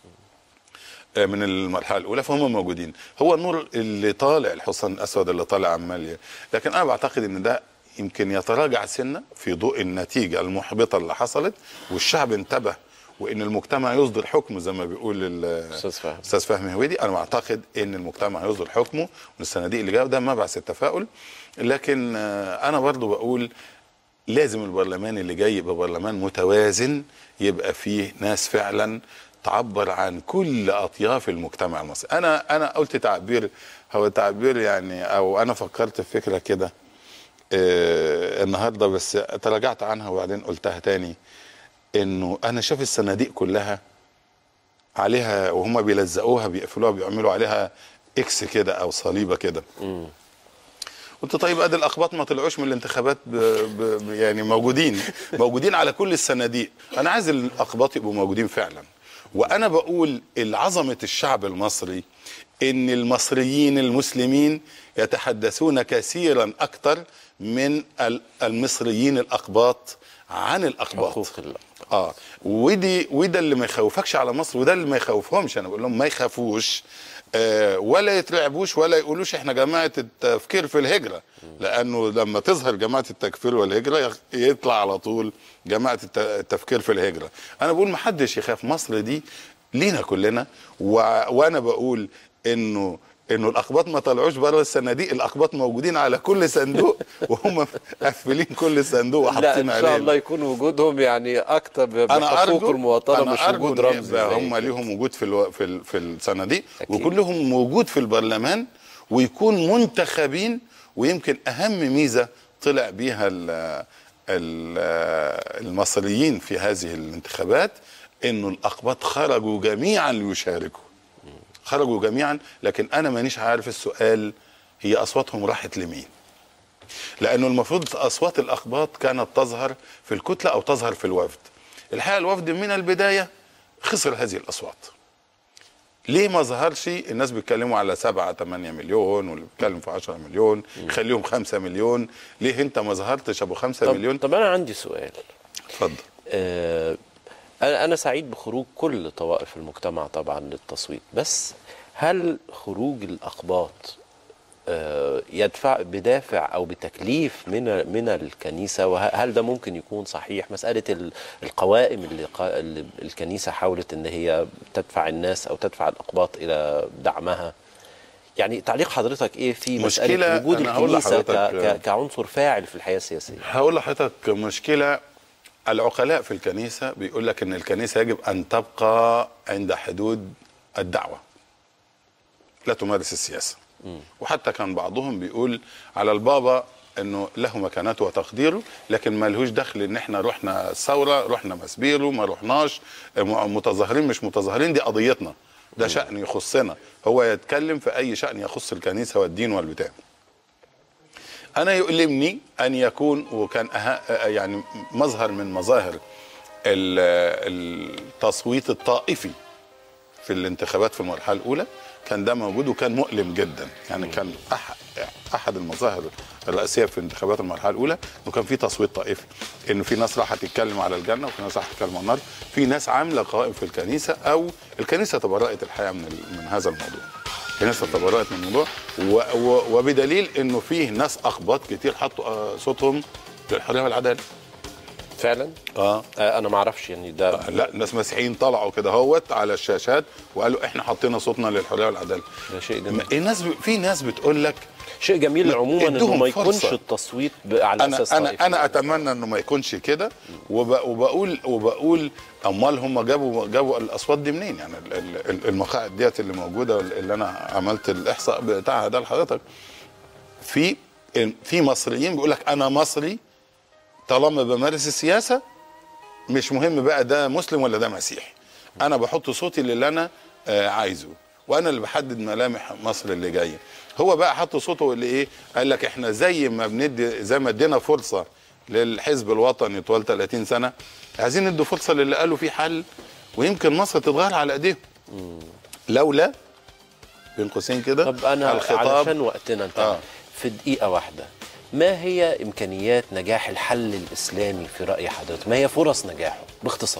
آه، من المرحله الاولى فهم موجودين هو النور اللي طالع الحصان الاسود اللي طالع عمال ي- لكن انا بعتقد ان ده يمكن يتراجع سنه في ضوء النتيجه المحبطه اللي حصلت والشعب انتبه وان المجتمع يصدر حكمه زي ما بيقول ال- استاذ فهمي استاذ فهمي هويدي انا بعتقد ان المجتمع هيصدر حكمه من الصناديق اللي جايه ده مبعث التفاؤل لكن آه، انا برضو بقول لازم البرلمان اللي جاي يبقى برلمان متوازن يبقى فيه ناس فعلا تعبر عن كل اطياف المجتمع المصري انا انا قلت تعبير هو تعبير يعني او انا فكرت في فكره كده آه النهارده بس تراجعت عنها وبعدين قلتها تاني انه انا شايف الصناديق كلها عليها وهم بيلزقوها بيقفلوها بيعملوا عليها اكس كده او صليبه كده قلت طيب ادي الاقباط ما طلعوش من الانتخابات ب... ب... ب- يعني موجودين موجودين على كل الصناديق انا عايز الاقباط يبقوا موجودين فعلا وانا بقول العظمه الشعب المصري ان المصريين المسلمين يتحدثون كثيرا اكثر من ال- المصريين الاقباط عن الاقباط حقوق الله اه ودي وده اللي ما يخوفكش على مصر وده اللي ما يخوفهمش انا بقول لهم ما يخافوش آه ولا يترعبوش ولا يقولوش احنا جماعه التفكير في الهجره لانه لما تظهر جماعه التكفير والهجره يخ- يطلع على طول جماعه الت- التفكير في الهجره انا بقول ما حدش يخاف مصر دي لينا كلنا و... وانا بقول انه انه الاقباط ما طلعوش بره الصناديق الاقباط موجودين على كل صندوق وهم مقفلين كل صندوق لا وحاطين ان عليه شاء الله يكون وجودهم يعني اكتر انا بحقوق ارجو المواطنه أنا مش أرجو وجود إن رمز يبقى زي هم كده. ليهم وجود في الو... في ال... في الصناديق أكيد. ويكون لهم وجود في البرلمان ويكون منتخبين ويمكن اهم ميزه طلع بيها ال... ال... المصريين في هذه الانتخابات انه الاقباط خرجوا جميعا ليشاركوا خرجوا جميعا لكن انا مانيش عارف السؤال هي اصواتهم راحت لمين لانه المفروض اصوات الاقباط كانت تظهر في الكتله او تظهر في الوفد الحقيقه الوفد من البدايه خسر هذه الاصوات ليه ما ظهرش الناس بيتكلموا على 7 8 مليون واللي بيتكلم في 10 مليون خليهم 5 مليون ليه انت ما ظهرتش ابو 5 طب, مليون طب انا عندي سؤال اتفضل آه، انا انا سعيد بخروج كل طوائف المجتمع طبعا للتصويت بس هل خروج الاقباط آه، يدفع بدافع او بتكليف من من الكنيسه وهل ده ممكن يكون صحيح مساله ال- القوائم اللي قا- اللي الكنيسه حاولت ان هي تدفع الناس او تدفع الاقباط الى دعمها يعني تعليق حضرتك ايه في مساله مشكلة وجود أنا هقول الكنيسه ك- لحضرتك- ك- كعنصر فاعل في الحياه السياسيه هقول لحضرتك مشكله العقلاء في الكنيسه بيقول لك ان الكنيسه يجب ان تبقى عند حدود الدعوه لا تمارس السياسه وحتى كان بعضهم بيقول على البابا انه له مكانته وتقديره لكن ما لهوش دخل ان احنا رحنا ثوره رحنا مسبيرو ما رحناش م- متظاهرين مش متظاهرين دي قضيتنا ده شأن يخصنا هو يتكلم في اي شأن يخص الكنيسه والدين والبتاع انا يؤلمني ان يكون وكان أه يعني مظهر من مظاهر ال- التصويت الطائفي في الانتخابات في المرحله الاولى كان ده موجود وكان مؤلم جدا يعني كان احد احد المظاهر الرئيسيه في انتخابات المرحله الاولى انه كان في تصويت طائفي انه في ناس راح تتكلم على الجنه وفي ناس راح تتكلم عن النار في ناس عامله قوائم في الكنيسه او الكنيسه تبرأت الحقيقه من ال- من هذا الموضوع الكنيسه تبرأت من الموضوع و و وبدليل انه فيه ناس اخباط كتير حطوا آه، صوتهم للحريه والعداله فعلا اه آه، انا ما اعرفش يعني ده لا ناس مسيحيين طلعوا كده هوت على الشاشات وقالوا احنا حطينا صوتنا للحريه والعداله ده شيء جميل الناس ب... في ناس بتقول لك شيء جميل لا، عموما انه ادوهم ما يكونش فرصة. التصويت ب- على انا اساس انا طائفي. انا اتمنى انه ما يكونش كده وب... وبقول وبقول امال هم جابوا جابوا الاصوات دي منين يعني ال- ال- ال- المقاعد ديت اللي موجوده اللي انا عملت الاحصاء بتاعها ده لحضرتك في في مصريين بيقول لك انا مصري طالما بمارس السياسه مش مهم بقى ده مسلم ولا ده مسيحي انا بحط صوتي للي انا آه، عايزه وانا اللي بحدد ملامح مصر اللي جايه هو بقى حط صوته اللي ايه قال لك احنا زي ما بندي زي ما ادينا فرصه للحزب الوطني طوال 30 سنه عايزين ندي فرصه للي قالوا في حل ويمكن مصر تتغير على ايديهم لولا بين قوسين كده طب انا الخطاب علشان وقتنا انت آه. في دقيقه واحده ما هي امكانيات نجاح الحل الاسلامي في راي حضرتك ما هي فرص نجاحه باختصار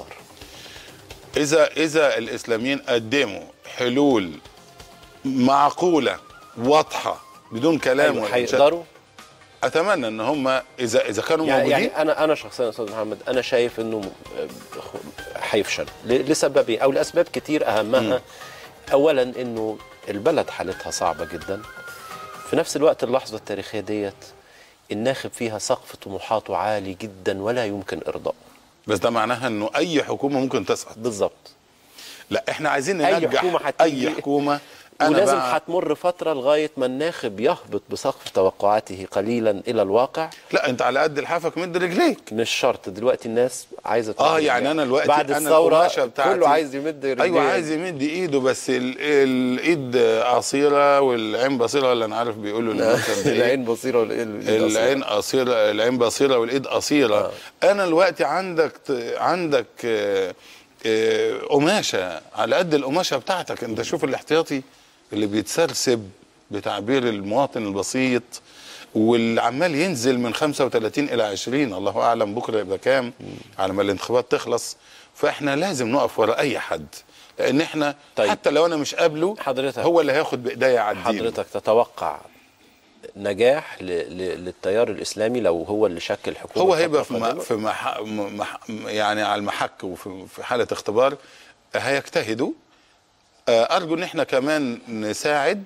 اذا اذا الاسلاميين قدموا حلول معقوله واضحه بدون كلام أيوة ولا شك. هيقدروا اتمنى ان هم اذا اذا كانوا يعني, موجودين يعني انا انا شخصيا استاذ محمد انا شايف انه آه، هيفشل ل- لسببين او لاسباب كتير اهمها اولا انه البلد حالتها صعبه جدا في نفس الوقت اللحظه التاريخيه ديت الناخب فيها سقف طموحاته عالي جدا ولا يمكن ارضائه بس ده معناها انه اي حكومه ممكن تسقط بالظبط لا احنا عايزين أي ننجح حكومة هتيجي. اي حكومه انا ولازم بقى هتمر فتره لغايه ما الناخب يهبط بسقف توقعاته قليلا الى الواقع لا انت على قد لحافك مد رجليك مش شرط دلوقتي الناس عايزه اه تمد يعني انا دلوقتي بعد انا الثوره القماشة بتاعتي كله عايز يمد رجليه ايوه عايز يمد ايده بس ال- الايد قصيره والعين بصيره ولا انا عارف بيقولوا المثل ده إيه؟ العين بصيره والإيد العين قصيره العين بصيره والايد قصيره آه. انا دلوقتي عندك عندك آه، آه، قماشه على قد القماشه بتاعتك انت شوف الاحتياطي اللي بيتسرسب بتعبير المواطن البسيط واللي عمال ينزل من 35 الى 20 الله اعلم بكره يبقى كام على ما الانتخابات تخلص فاحنا لازم نقف ورا اي حد لان احنا طيب. حتى لو انا مش قابله حضرتك- هو اللي هياخد بايديا يعديني حضرتك تتوقع نجاح ل... ل... للتيار الاسلامي لو هو اللي شكل حكومه هو هيبقى في, فترة م- قادمة؟ في مح... م- مح... يعني على المحك وفي في حاله اختبار هيجتهدوا آه، ارجو ان احنا كمان نساعد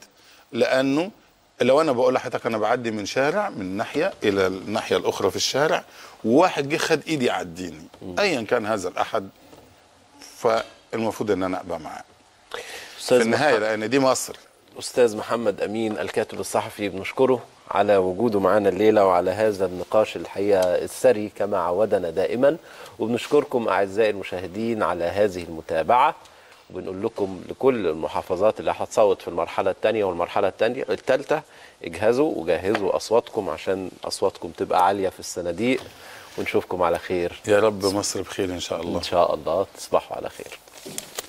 لانه لو انا بقول لحضرتك انا بعدي من شارع من ناحيه الى الناحيه الاخرى في الشارع وواحد جه خد ايدي يعديني ايا كان هذا الاحد فالمفروض ان انا ابقى معاه في أستاذ النهايه محمد- لان دي مصر أستاذ محمد أمين الكاتب الصحفي بنشكره على وجوده معنا الليلة وعلى هذا النقاش الحقيقة الثري كما عودنا دائما وبنشكركم أعزائي المشاهدين على هذه المتابعة وبنقول لكم لكل المحافظات اللي هتصوت في المرحلة الثانية والمرحلة الثانية الثالثة اجهزوا وجهزوا أصواتكم عشان أصواتكم تبقى عالية في الصناديق ونشوفكم على خير يا رب مصر بخير ان شاء الله إن شاء الله تصبحوا على خير